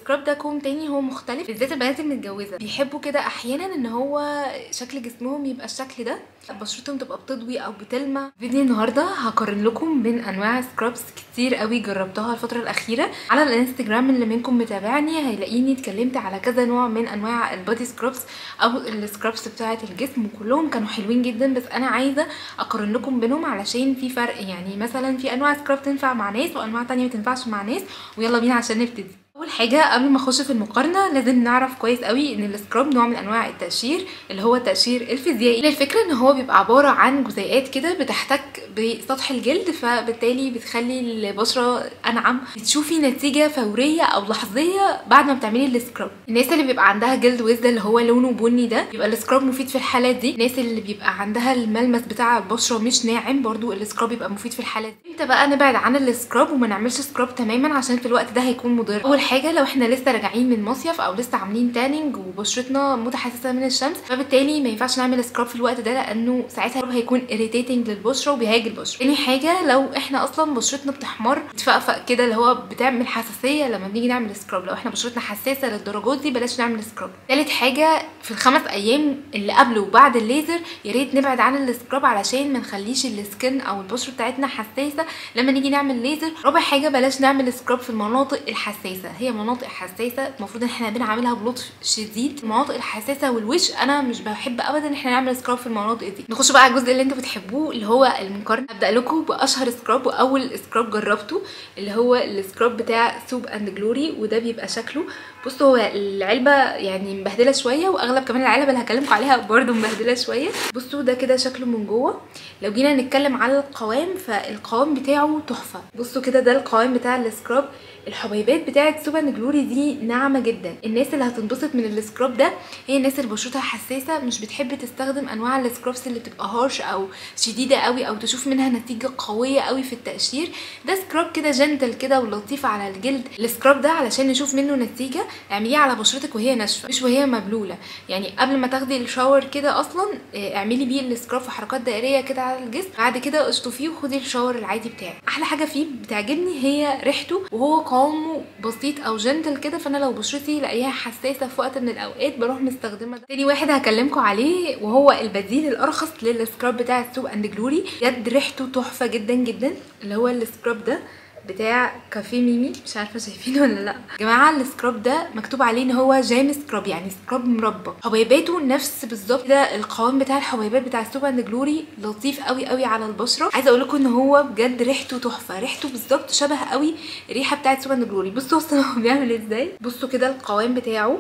السكراب ده كوم تاني هو مختلف بالذات البنات المتجوزه بيحبوا كده احيانا ان هو شكل جسمهم يبقى الشكل ده بشرتهم تبقى بتضوي او بتلمع فيديو النهارده هقارن لكم بين انواع سكرابس كتير قوي جربتها الفتره الاخيره على الانستجرام اللي منكم متابعني هيلاقيني اتكلمت على كذا نوع من انواع البودي سكرابس او السكرابس بتاعه الجسم وكلهم كانوا حلوين جدا بس انا عايزه اقارن لكم بينهم علشان في فرق يعني مثلا في انواع سكراب تنفع مع ناس وانواع تانية ما تنفعش مع ناس ويلا بينا عشان نبتدي اول حاجه قبل ما اخش في المقارنه لازم نعرف كويس قوي ان السكراب نوع من انواع التقشير اللي هو التقشير الفيزيائي الفكره ان هو بيبقى عباره عن جزيئات كده بتحتك بسطح الجلد فبالتالي بتخلي البشره انعم بتشوفي نتيجه فوريه او لحظيه بعد ما بتعملي السكراب الناس اللي بيبقى عندها جلد وزه اللي هو لونه بني ده بيبقى السكراب مفيد في الحالات دي الناس اللي بيبقى عندها الملمس بتاع البشره مش ناعم برضو السكراب بيبقى مفيد في الحالات دي امتى بقى نبعد عن السكراب وما نعملش سكراب تماما عشان في الوقت ده هيكون مضر اول حاجه لو احنا لسه راجعين من مصيف او لسه عاملين تانينج وبشرتنا متحسسه من الشمس فبالتالي ما ينفعش نعمل سكراب في الوقت ده لانه ساعتها هيكون irritating للبشره وبيهاج البشره تاني حاجه لو احنا اصلا بشرتنا بتحمر بتفقفق كده اللي هو بتعمل حساسيه لما بنيجي نعمل سكراب لو احنا بشرتنا حساسه للدرجات دي بلاش نعمل سكراب تالت حاجه في الخمس ايام اللي قبل وبعد الليزر يا ريت نبعد عن السكراب علشان ما نخليش السكن او البشره بتاعتنا حساسه لما نيجي نعمل ليزر رابع حاجه بلاش نعمل سكراب في المناطق الحساسه هي مناطق حساسه المفروض ان احنا بنعملها بلطف شديد المناطق الحساسه والوش انا مش بحب ابدا ان احنا نعمل سكراب في المناطق دي نخش بقى على الجزء اللي انتوا بتحبوه اللي هو المقارنه ابدا لكم باشهر سكراب واول سكراب جربته اللي هو السكراب بتاع سوب اند جلوري وده بيبقى شكله بصوا هو العلبه يعني مبهدله شويه واغلب كمان العلب اللي هكلمكم عليها برده مبهدله شويه بصوا ده كده شكله من جوه لو جينا نتكلم على القوام فالقوام بتاعه تحفه بصوا كده ده القوام بتاع السكراب الحبيبات بتاعه سوبر جلوري دي ناعمه جدا الناس اللي هتنبسط من السكراب ده هي الناس اللي بشرتها حساسه مش بتحب تستخدم انواع السكرابس اللي بتبقى هارش او شديده قوي او تشوف منها نتيجه قويه قوي في التقشير ده سكراب كده جنتل كده ولطيف على الجلد السكراب ده علشان نشوف منه نتيجه اعمليه على بشرتك وهي ناشفه مش وهي مبلوله يعني قبل ما تاخدي الشاور كده اصلا اعملي بيه السكراب في حركات دائريه كده على الجسم بعد كده اشطفيه وخدي الشاور العادي بتاعك احلى حاجه فيه بتعجبني هي ريحته وهو قوامه بسيط او جنتل كده فانا لو بشرتي لاقيها حساسه في وقت من الاوقات بروح مستخدمه ده تاني واحد هكلمكم عليه وهو البديل الارخص للسكراب بتاع السوب اند جلوري بجد ريحته تحفه جدا جدا اللي هو السكراب ده بتاع كافيه ميمي مش عارفه شايفينه ولا لا يا جماعه السكراب ده مكتوب عليه ان هو جام سكراب يعني سكراب مربى حبيباته نفس بالظبط ده القوام بتاع الحبيبات بتاع السوب اند جلوري لطيف قوي قوي على البشره عايزه اقول لكم ان هو بجد ريحته تحفه ريحته بالظبط شبه قوي الريحه بتاعه سوب اند جلوري بصوا اصلا هو بيعمل ازاي بصوا كده القوام بتاعه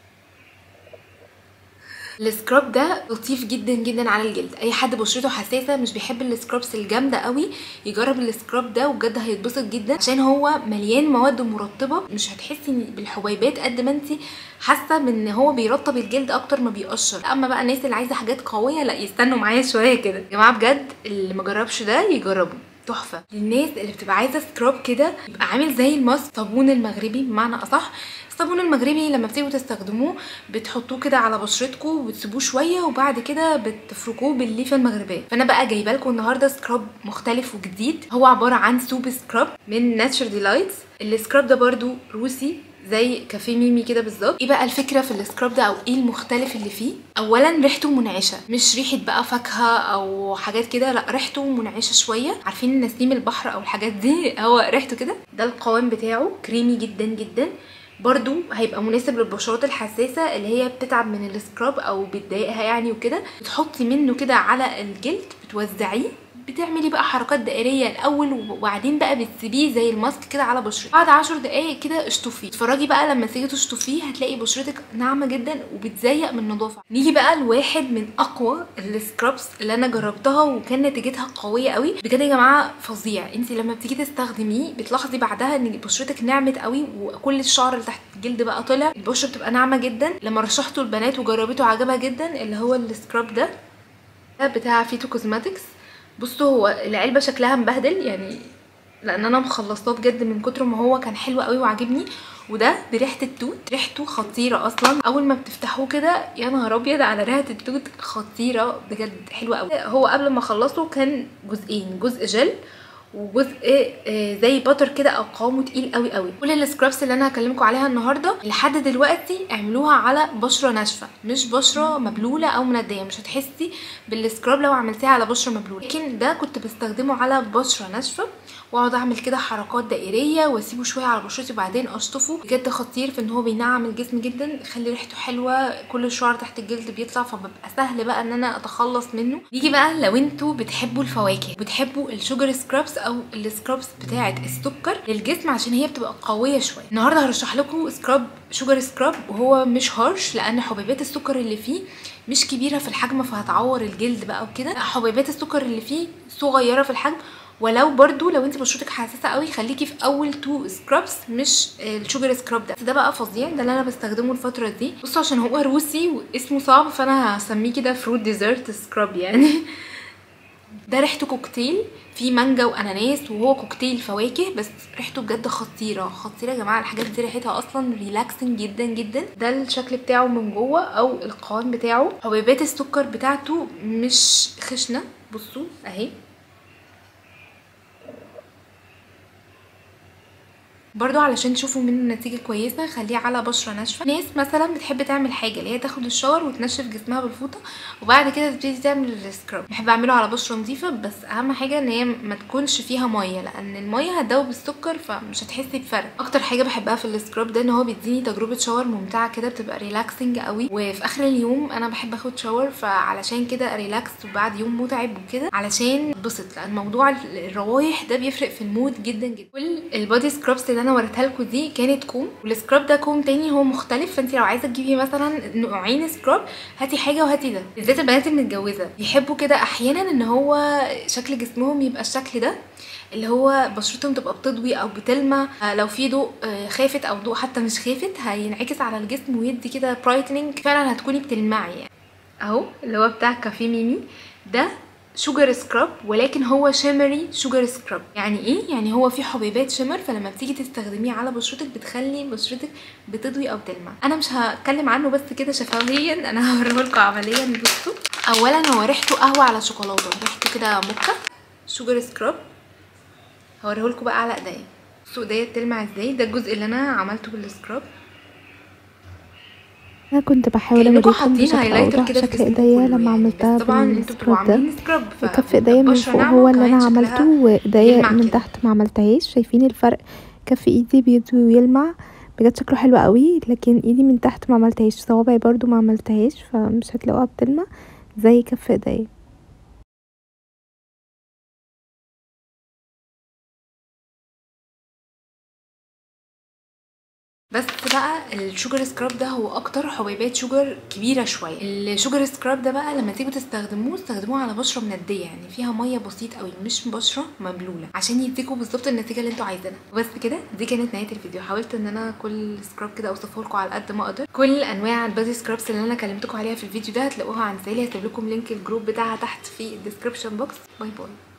السكراب ده لطيف جدا جدا على الجلد اي حد بشرته حساسه مش بيحب السكرابس الجامده قوي يجرب السكراب ده وبجد هيتبسط جدا عشان هو مليان مواد مرطبه مش هتحسي بالحبيبات قد ما انت حاسه ان هو بيرطب الجلد اكتر ما بيقشر اما بقى الناس اللي عايزه حاجات قويه لا يستنوا معايا شويه كده يا جماعه بجد اللي ما جربش ده يجربه تحفه للناس اللي بتبقى عايزه سكراب كده يبقى عامل زي الماسك صابون المغربي بمعنى اصح الصابون المغربي لما بتيجوا تستخدموه بتحطوه كده على بشرتكم وبتسيبوه شويه وبعد كده بتفركوه بالليفه المغربيه فانا بقى جايبه لكم النهارده سكراب مختلف وجديد هو عباره عن سوب سكراب من ناتشر ديلايتس السكراب ده برده روسي زي كافيه ميمي كده بالظبط ايه بقى الفكره في السكراب ده او ايه المختلف اللي فيه اولا ريحته منعشه مش ريحه بقى فاكهه او حاجات كده لا ريحته منعشه شويه عارفين نسيم البحر او الحاجات دي هو ريحته كده ده القوام بتاعه كريمي جدا جدا برضو هيبقى مناسب للبشرات الحساسة اللي هي بتتعب من السكراب او بتضايقها يعني وكده بتحطي منه كده على الجلد بتوزعيه بتعملي بقى حركات دائريه الاول وبعدين بقى بتسيبيه زي الماسك كده على بشرتك بعد 10 دقائق كده اشطفيه اتفرجي بقى لما تيجي تشطفيه هتلاقي بشرتك ناعمه جدا وبتزيق من نظافه نيجي بقى لواحد من اقوى السكرابس اللي انا جربتها وكان نتيجتها قويه قوي بجد يا جماعه فظيع انت لما بتيجي تستخدميه بتلاحظي بعدها ان بشرتك نعمت قوي وكل الشعر اللي تحت الجلد بقى طلع البشره بتبقى ناعمه جدا لما رشحته البنات وجربته عجبها جدا اللي هو السكراب ده ده بتاع فيتو كوزماتكس بصوا هو العلبه شكلها مبهدل يعني لان انا مخلصاه بجد من كتر ما هو كان حلو قوي وعاجبني وده بريحه التوت ريحته خطيره اصلا اول ما بتفتحوه كده يا نهار ابيض على ريحه التوت خطيره بجد حلوه قوي هو قبل ما اخلصه كان جزئين جزء جل وجزء آه، زي باتر كده او قوامه تقيل قوي قوي كل السكرابس اللي انا هكلمكم عليها النهارده لحد دلوقتي اعملوها على بشره ناشفه مش بشره مبلوله او منديه مش هتحسي بالسكراب لو عملتيها على بشره مبلوله لكن ده كنت بستخدمه على بشره ناشفه واقعد اعمل كده حركات دائريه واسيبه شويه على بشرتي وبعدين اشطفه بجد خطير في ان هو بينعم الجسم جدا يخلي ريحته حلوه كل الشعر تحت الجلد بيطلع فببقى سهل بقى ان انا اتخلص منه نيجي بقى لو انتوا بتحبوا الفواكه بتحبوا الشوجر سكرابس او السكرابس بتاعه السكر للجسم عشان هي بتبقى قويه شويه النهارده هرشح لكم سكراب شوجر سكراب وهو مش هارش لان حبيبات السكر اللي فيه مش كبيره في الحجم فهتعور الجلد بقى وكده حبيبات السكر اللي فيه صغيره في الحجم ولو برضو لو انت بشرتك حساسه قوي خليكي في اول تو سكرابس مش الشوجر سكراب ده ده بقى فظيع ده اللي انا بستخدمه الفتره دي بصوا عشان هو روسي واسمه صعب فانا هسميه كده فروت ديزرت سكراب يعني ده ريحته كوكتيل فيه مانجا واناناس وهو كوكتيل فواكه بس ريحته بجد خطيره خطيره يا جماعه الحاجات دي ريحتها اصلا ريلاكسنج جدا جدا ده الشكل بتاعه من جوه او القوام بتاعه حبيبات السكر بتاعته مش خشنه بصوا اهي برضو علشان تشوفوا منه نتيجه كويسه خليه على بشره ناشفه ناس مثلا بتحب تعمل حاجه اللي هي تاخد الشاور وتنشف جسمها بالفوطه وبعد كده تبتدي تعمل السكراب بحب اعمله على بشره نظيفه بس اهم حاجه ان هي ما تكونش فيها ميه لان الميه هتدوب السكر فمش هتحسي بفرق اكتر حاجه بحبها في السكراب ده ان هو بيديني تجربه شاور ممتعه كده بتبقى ريلاكسنج قوي وفي اخر اليوم انا بحب اخد شاور فعلشان كده ريلاكس وبعد يوم متعب وكده علشان اتبسط لان موضوع الروايح ده بيفرق في المود جدا جدا كل البادي سكرابس اللي انا وريتها لكم دي كانت كوم والسكراب ده كوم تاني هو مختلف فانت لو عايزه تجيبي مثلا نوعين سكراب هاتي حاجه وهاتي ده بالذات البنات المتجوزه يحبوا كده احيانا ان هو شكل جسمهم يبقى الشكل ده اللي هو بشرتهم تبقى بتضوي او بتلمع آه لو في ضوء آه خافت او ضوء حتى مش خافت هينعكس على الجسم ويدي كده برايتنينج فعلا هتكوني بتلمعي يعني اهو اللي هو بتاع كافيه ميمي ده شوجر سكراب ولكن هو شيمري شوجر سكراب يعني ايه يعني هو فيه حبيبات شيمر فلما بتيجي تستخدميه على بشرتك بتخلي بشرتك بتضوي او تلمع انا مش هتكلم عنه بس كده شفويا انا هوريه لكم عمليا بصوا اولا هو ريحته قهوه على شوكولاته ريحته كده موكا شوجر سكراب هوريه لكم بقى على ايديا بصوا ايديا بتلمع ازاي ده الجزء اللي انا عملته بالسكراب انا كنت بحاول كأنكم اوريكم حاطين بشكل هايلايتر اوضح كده في شكل جسمكم ايديا كله لما يعني. عملتها بس طبعا انتوا بتبقوا بالسكراب ده عاملين سكراب كف ايديا من فالبشرة فوق ناعمة هو اللي وكمان انا شكلها عملته وايديا يلمع من كده. تحت ما عملتهاش شايفين الفرق كف ايدي بيضوي ويلمع بجد شكله حلو قوي لكن ايدي من تحت ما عملتهاش صوابعي برضو ما عملتهاش فمش هتلاقوها بتلمع زي كف ايديا بس بقى الشوجر سكراب ده هو اكتر حبيبات شوجر كبيره شويه الشوجر سكراب ده بقى لما تيجوا تستخدموه استخدموه على بشره منديه يعني فيها ميه بسيط قوي مش بشره مبلوله عشان يديكوا بالظبط النتيجه اللي انتوا عايزينها وبس كده دي كانت نهايه الفيديو حاولت ان انا كل سكراب كده اوصفه لكم على قد ما اقدر كل انواع البادي سكرابس اللي انا كلمتكم عليها في الفيديو ده هتلاقوها عن سالي هسيب لكم لينك الجروب بتاعها تحت في الديسكربشن بوكس باي باي